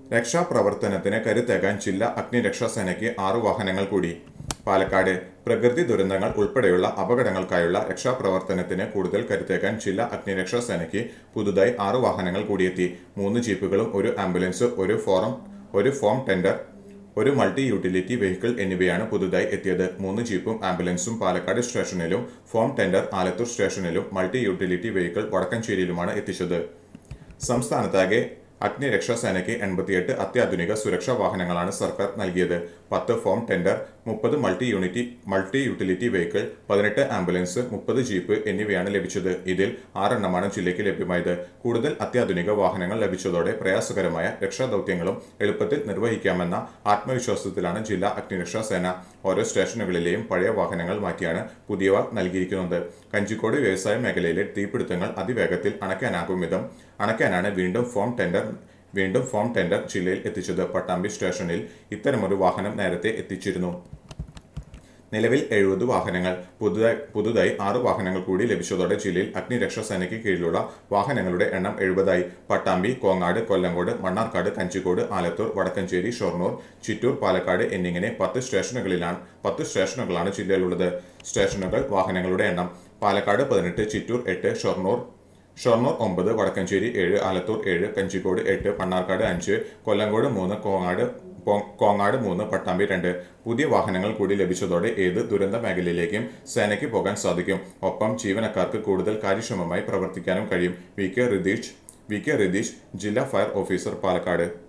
രക്ഷാപ്രവർത്തനത്തിന് കരുത്തേകാൻ ജില്ലാ അഗ്നിരക്ഷാസേനയ്ക്ക് ആറു വാഹനങ്ങൾ കൂടി പാലക്കാട് പ്രകൃതി ദുരന്തങ്ങൾ ഉൾപ്പെടെയുള്ള അപകടങ്ങൾക്കായുള്ള രക്ഷാപ്രവർത്തനത്തിന് കൂടുതൽ കരുത്തേക്കാൻ ജില്ലാ അഗ്നിരക്ഷാസേനയ്ക്ക് പുതുതായി ആറു വാഹനങ്ങൾ കൂടിയെത്തി മൂന്ന് ജീപ്പുകളും ഒരു ആംബുലൻസ് ഒരു ഫോറം ഒരു ഫോം ടെൻഡർ ഒരു മൾട്ടി യൂട്ടിലിറ്റി വെഹിക്കിൾ എന്നിവയാണ് പുതുതായി എത്തിയത് മൂന്ന് ജീപ്പും ആംബുലൻസും പാലക്കാട് സ്റ്റേഷനിലും ഫോം ടെൻഡർ ആലത്തൂർ സ്റ്റേഷനിലും മൾട്ടി യൂട്ടിലിറ്റി വെഹിക്കിൾ വടക്കഞ്ചേരിയിലുമാണ് എത്തിച്ചത് സംസ്ഥാനത്താകെ അഗ്നിരക്ഷാസേനയ്ക്ക് എൺപത്തിയെട്ട് അത്യാധുനിക സുരക്ഷാ വാഹനങ്ങളാണ് സർക്കാർ നൽകിയത് പത്ത് ഫോം ടെൻഡർ മുപ്പത് multi unity multi utility vehicle പതിനെട്ട് ആംബുലൻസ് മുപ്പത് ജീപ്പ് എന്നിവയാണ് ലഭിച്ചത് ഇതിൽ ആറെണ്ണമാണ് ജില്ലയ്ക്ക് ലഭ്യമായത് കൂടുതൽ അത്യാധുനിക വാഹനങ്ങൾ ലഭിച്ചതോടെ പ്രയാസകരമായ രക്ഷാദൌത്യങ്ങളും എളുപ്പത്തിൽ നിർവഹിക്കാമെന്ന ആത്മവിശ്വാസത്തിലാണ് ജില്ലാ അഗ്നിരക്ഷാ സേന ഓരോ സ്റ്റേഷനുകളിലെയും പഴയ വാഹനങ്ങൾ മാറ്റിയാണ് പുതിയവ നൽകിയിരിക്കുന്നത് കഞ്ചിക്കോട് വ്യവസായ മേഖലയിലെ തീപിടുത്തങ്ങൾ അതിവേഗത്തിൽ അണയ്ക്കാനാകും വിധം അണയ്ക്കാനാണ് വീണ്ടും ഫോം ടെൻഡർ വീണ്ടും ഫോം ടെൻഡർ ജില്ലയിൽ എത്തിച്ചത് പട്ടാമ്പി സ്റ്റേഷനിൽ ഇത്തരമൊരു വാഹനം നേരത്തെ എത്തിച്ചിരുന്നു നിലവിൽ എഴുപത് വാഹനങ്ങൾ പുതുതായി പുതുതായി ആറ് വാഹനങ്ങൾ കൂടി ലഭിച്ചതോടെ ജില്ലയിൽ അഗ്നിരക്ഷാ സേനയ്ക്ക് കീഴിലുള്ള വാഹനങ്ങളുടെ എണ്ണം എഴുപതായി പട്ടാമ്പി കോങ്ങാട് കൊല്ലങ്കോട് മണ്ണാർക്കാട് കഞ്ചിക്കോട് ആലത്തൂർ വടക്കഞ്ചേരി ഷൊർണൂർ ചിറ്റൂർ പാലക്കാട് എന്നിങ്ങനെ പത്ത് സ്റ്റേഷനുകളിലാണ് പത്ത് സ്റ്റേഷനുകളാണ് ജില്ലയിലുള്ളത് സ്റ്റേഷനുകൾ വാഹനങ്ങളുടെ എണ്ണം പാലക്കാട് പതിനെട്ട് ചിറ്റൂർ എട്ട് ഷൊർണൂർ ഷൊർണൂർ ഒമ്പത് വടക്കഞ്ചേരി ഏഴ് ആലത്തൂർ ഏഴ് കഞ്ചിക്കോട് എട്ട് മണ്ണാർക്കാട് അഞ്ച് കൊല്ലങ്കോട് മൂന്ന് കോങ്ങാട് പോ- കോങ്ങാട് മൂന്ന് പട്ടാമ്പി രണ്ട് പുതിയ വാഹനങ്ങൾ കൂടി ലഭിച്ചതോടെ ഏത് ദുരന്ത മേഖലയിലേക്കും സേനയ്ക്ക് പോകാൻ സാധിക്കും ഒപ്പം ജീവനക്കാർക്ക് കൂടുതൽ കാര്യക്ഷമമായി പ്രവർത്തിക്കാനും കഴിയും V K Ritheesh V K Ritheesh ജില്ലാ ഫയർ ഓഫീസർ പാലക്കാട്